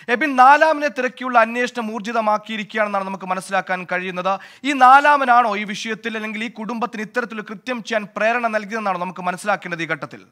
എബിൻ നാലാമനെ തിരക്കിയുള്ള അന്വേഷണം ഊർജിതമാക്കിയിരിക്കുകയാണെന്നാണ് നമുക്ക് മനസ്സിലാക്കാൻ കഴിയുന്നത് ഈ നാലാമനാണോ ഈ വിഷയത്തിൽ അല്ലെങ്കിൽ ഈ കുടുംബത്തിന് ഇത്തരത്തിലുള്ള കൃത്യം ചെയ്യാൻ പ്രേരണ നൽകിയതെന്നാണോ നമുക്ക് മനസ്സിലാക്കേണ്ടത് ഈ ഘട്ടത്തിൽ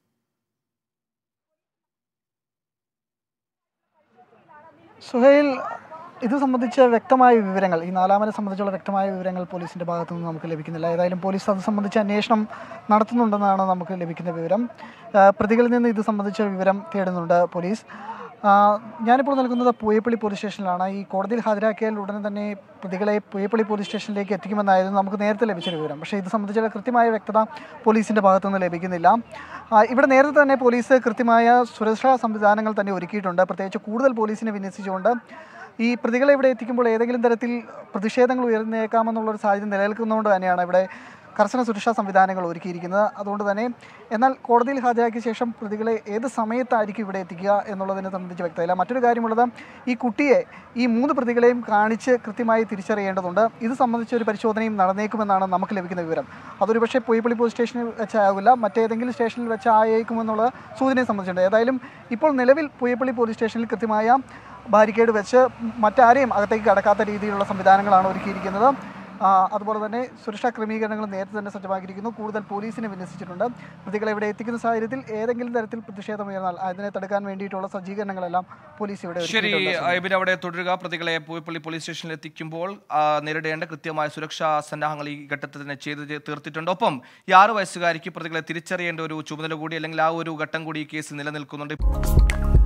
സുഹൈൽ ഇത് സംബന്ധിച്ച വ്യക്തമായ വിവരങ്ങൾ ഈ നാലാമനെ സംബന്ധിച്ചുള്ള വ്യക്തമായ വിവരങ്ങൾ പോലീസിന്റെ ഭാഗത്തു നിന്ന് നമുക്ക് ലഭിക്കുന്നില്ല ഏതായാലും പോലീസ് അത് സംബന്ധിച്ച അന്വേഷണം നടത്തുന്നുണ്ടെന്നാണ് നമുക്ക് ലഭിക്കുന്ന വിവരം ആ, പ്രതികളിൽ നിന്ന് ഇത് സംബന്ധിച്ച വിവരം തേടുന്നുണ്ട് പോലീസ് ആ, ഞാനിപ്പോൾ നിൽക്കുന്നത് പൂയപ്പള്ളി പോലീസ് സ്റ്റേഷനിലാണ് ഈ കോടതിയിൽ ഹാജരാക്കിയാൽ ഉടനെ തന്നെ പ്രതികളെ പൂയപ്പള്ളി പോലീസ് സ്റ്റേഷനിലേക്ക് എത്തിക്കുമെന്നായിരുന്നു നമുക്ക് നേരത്തെ ലഭിച്ച വിവരം പക്ഷേ ഇത് സംബന്ധിച്ചുള്ള കൃത്യമായ വ്യക്തത പോലീസിന്റെ ഭാഗത്തുനിന്ന് ലഭിക്കുന്നില്ല ആ, ഇവിടെ നേരത്തെ തന്നെ പോലീസ് കൃത്യമായ സുരക്ഷാ സംവിധാനങ്ങൾ തന്നെ ഒരുക്കിയിട്ടുണ്ട് പ്രത്യേകിച്ച് കൂടുതൽ പോലീസിനെ വിന്യസിച്ചുകൊണ്ട് ഈ പ്രതികളെ ഇവിടെ എത്തിക്കുമ്പോൾ ഏതെങ്കിലും തരത്തിൽ പ്രതിഷേധങ്ങൾ ഉയർന്നേക്കാമെന്നുള്ളൊരു സാഹചര്യം നിലനിൽക്കുന്നതുകൊണ്ട് തന്നെയാണ് ഇവിടെ കർശന സുരക്ഷാ സംവിധാനങ്ങൾ ഒരുക്കിയിരിക്കുന്നത് അതുകൊണ്ട് തന്നെ എന്നാൽ കോടതിയിൽ ഹാജരാക്കിയ ശേഷം പ്രതികളെ ഏത് സമയത്തായിരിക്കും ഇവിടെ എത്തിക്കുക എന്നുള്ളതിനെ സംബന്ധിച്ച് വ്യക്തതയില്ല മറ്റൊരു കാര്യമുള്ളത് ഈ കുട്ടിയെ ഈ മൂന്ന് പ്രതികളെയും കാണിച്ച് കൃത്യമായി തിരിച്ചറിയേണ്ടതുണ്ട് ഇത് സംബന്ധിച്ച് ഒരു പരിശോധനയും നടന്നേക്കുമെന്നാണ് നമുക്ക് ലഭിക്കുന്ന വിവരം അതൊരു പക്ഷേ പൊയ്പ്പള്ളി പോലീസ് സ്റ്റേഷനിൽ വെച്ചാകില്ല മറ്റേതെങ്കിലും സ്റ്റേഷനിൽ വെച്ചായേക്കുമെന്നുള്ള സൂചനയെ സംബന്ധിച്ചുണ്ട് ഏതായാലും ഇപ്പോൾ നിലവിൽ പുയ്യപ്പള്ളി പോലീസ് സ്റ്റേഷനിൽ കൃത്യമായ ബാരിക്കേഡ് വെച്ച് മറ്റാരെയും അകത്തേക്ക് കടക്കാത്ത രീതിയിലുള്ള സംവിധാനങ്ങളാണ് ഒരുക്കിയിരിക്കുന്നത് ആ, അതുപോലെ തന്നെ സുരക്ഷാ ക്രമീകരണങ്ങൾ നേരത്തെ തന്നെ സജ്ജമാക്കിയിരിക്കുന്നു കൂടുതൽ പോലീസിനെ വിന്യസിച്ചിട്ടുണ്ട് പ്രതികളെ ഇവിടെ എത്തിക്കുന്ന സാഹചര്യത്തിൽ ഏതെങ്കിലും തരത്തിൽ പ്രതിഷേധം ഉയർന്നാൽ അതിനെ തടുക്കാൻ വേണ്ടിയിട്ടുള്ള സജ്ജീകരണങ്ങളെല്ലാം പോലീസ് ഇവിടെ ശരി ഒരുക്കിയിട്ടുണ്ട്. ഇവർ അവിടെ തുടരുക പ്രതികളെ പൂയപ്പള്ളി പോലീസ് സ്റ്റേഷനിൽ എത്തിക്കുമ്പോൾ ആ, നേരിടേണ്ട കൃത്യമായ സുരക്ഷാ സന്നാഹങ്ങൾ ഈ ഘട്ടത്തിൽ തന്നെ ചെയ്ത് ചെ- തീർത്തിട്ടുണ്ട് ഒപ്പം ഈ ആറ് വയസ്സുകാരിക്ക് പ്രതികളെ തിരിച്ചറിയേണ്ട ഒരു ചുമതല കൂടി അല്ലെങ്കിൽ ആ ഒരു ഘട്ടം കൂടി ഈ കേസിൽ നിലനിൽക്കുന്നുണ്ട്